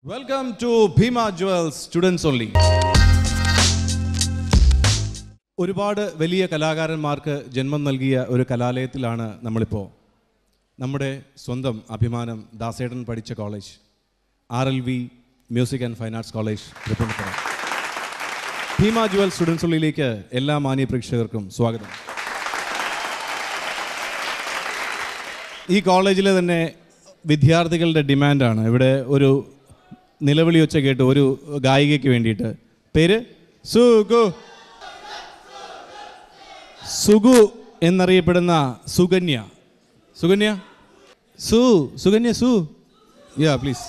welcome to Bhima jewels students only ഒരുപാട് വലിയ കലാകാരന്മാർക്ക് ജന്മം നൽകിയ ഒരു കലാലയത്തിലാണ് നമ്മളിപ്പോൾ നമ്മുടെ സ്വന്തം അഭിമാനം ദാസേട്ടൻ പഠിച്ച college R L V music and fine arts college Tripunithura Bhima jewel students ഉള്ളിലേക്ക് എല്ലാ മാന്യ പ്രേക്ഷകർക്കും സ്വാഗതം ഈ കോളേജിലെ തന്നെ വിദ്യാർത്ഥികളുടെ ഡിമാൻഡാണ് ഇവിടെ ഒരു നിലവിളി ഒച്ച കേട്ട് ഒരു ഗായികയ്ക്ക് വേണ്ടിയിട്ട് പേര് സുഗു സുഗു എന്നറിയപ്പെടുന്ന സുകന്യ സുകന്യ സു സുകന്യ സു യാ പ്ലീസ്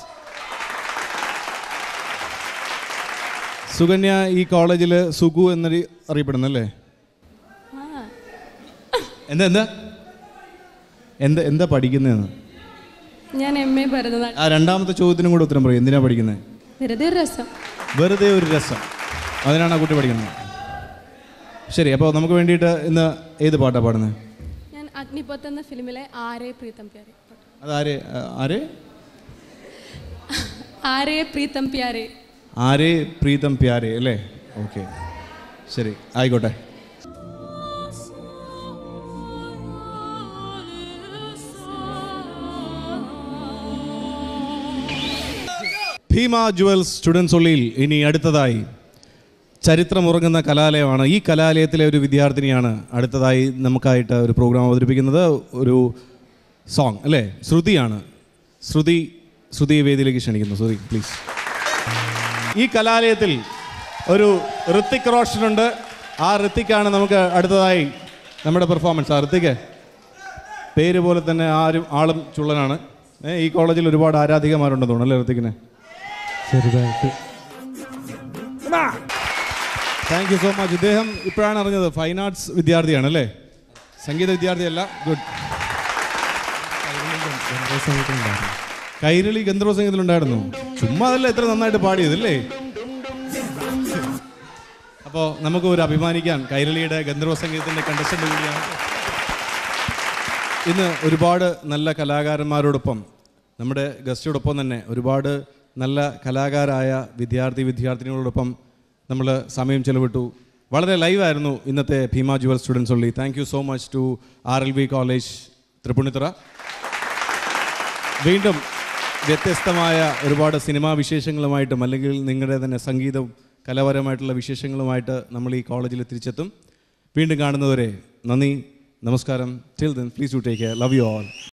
സുകന്യ ഈ കോളേജിൽ സുഗു എന്നറി അറിയപ്പെടുന്നല്ലേ എന്താ എന്താ എന്താ എന്താ പഠിക്കുന്നതെന്ന് ഞാൻ എം എ ഭരതനാട്യം ആ രണ്ടാമത്തെ ചോദ്യത്തിനും കൂടെ ഉത്തരം പറയും എന്തിനാ പഠിക്കുന്നത് വെറുതെ ഒരു രസം വെറുതെ ഒരു രസം അതിനാണ് ആ കുട്ടി പഠിക്കുന്നത് ശരി അപ്പോൾ നമുക്ക് വേണ്ടിയിട്ട് ഇന്ന് ഏത് പാട്ടാണ് പാടുന്നത് ഞാൻ അഗ്നിപത്ത് എന്ന ഫിലിമിലെ ആരെ പ്രീതം പ്യാരെ അതാര് ആര് ആരെ പ്രീതം പ്യാരെ ആരേ പ്രീതം പ്യാരെ അല്ലേ ഓക്കെ ശരി ആയിക്കോട്ടെ ഭീമ ജുവൽസ് സ്റ്റുഡൻസ് ഉള്ളിൽ ഇനി അടുത്തതായി ചരിത്രമുറങ്ങുന്ന കലാലയമാണ് ഈ കലാലയത്തിലെ ഒരു വിദ്യാർത്ഥിനിയാണ് അടുത്തതായി നമുക്കായിട്ട് ഒരു പ്രോഗ്രാം അവതരിപ്പിക്കുന്നത് ഒരു സോങ് അല്ലേ ശ്രുതിയാണ് ശ്രുതി ശ്രുതി വേദിയിലേക്ക് ക്ഷണിക്കുന്നു ശ്രുതി പ്ലീസ് ഈ കലാലയത്തിൽ ഒരു ഋത്തിക് റോഷനുണ്ട് ആ ഋത്തിക്കാണ് നമുക്ക് അടുത്തതായി നമ്മുടെ പെർഫോമൻസ് ആ ഋത്തിക്ക് പേര് പോലെ തന്നെ ആരും ആളും ചുള്ളനാണ് ഏ, ഈ കോളേജിൽ ഒരുപാട് ആരാധികമാരുണ്ടെന്ന് തോന്നുന്നു അല്ലേ ഋത്തിക്കിന് ചെറുതായിട്ട് താങ്ക് യു സോ മച്ച് ഇദ്ദേഹം ഇപ്പോഴാണ് അറിഞ്ഞത് ഫൈൻ ആർട്സ് വിദ്യാർത്ഥിയാണ് അല്ലേ സംഗീത വിദ്യാർത്ഥിയല്ല ഗുഡ് സംഗീതമുണ്ടായിരുന്നു കൈരളി ഗന്ധർവ സംഗീതത്തിലുണ്ടായിരുന്നു ചുമ്മാ അതല്ല ഇത്ര നന്നായിട്ട് പാടിയത് അല്ലേ അപ്പോൾ നമുക്ക് ഒരു അഭിമാനിക്കാൻ കൈരളിയുടെ ഗന്ധർവ സംഗീതത്തിൻ്റെ കണ്ടസ്റ്റൻ്റ് കൂടിയാണ് ഇന്ന് ഒരുപാട് നല്ല കലാകാരന്മാരോടൊപ്പം നമ്മുടെ ഗസ്റ്റോടൊപ്പം തന്നെ ഒരുപാട് നല്ല കലാകാരായ വിദ്യാർത്ഥി വിദ്യാർത്ഥിനികളോടൊപ്പം നമ്മൾ സമയം ചെലവിട്ടു വളരെ ലൈവായിരുന്നു ഇന്നത്തെ ഭീമ ജുവൽ സ്റ്റുഡൻസ് ഉള്ളി thank you so much to R L V college Tripunithura വീണ്ടും വ്യത്യസ്തമായ ഒരുപാട് സിനിമാ വിശേഷങ്ങളുമായിട്ടും അല്ലെങ്കിൽ നിങ്ങളുടെ തന്നെ സംഗീതവും കലാപരമായിട്ടുള്ള വിശേഷങ്ങളുമായിട്ട് നമ്മൾ ഈ കോളേജിൽ തിരിച്ചെത്തും വീണ്ടും കാണുന്നവരെ നന്ദി നമസ്കാരം till then please to take care love you all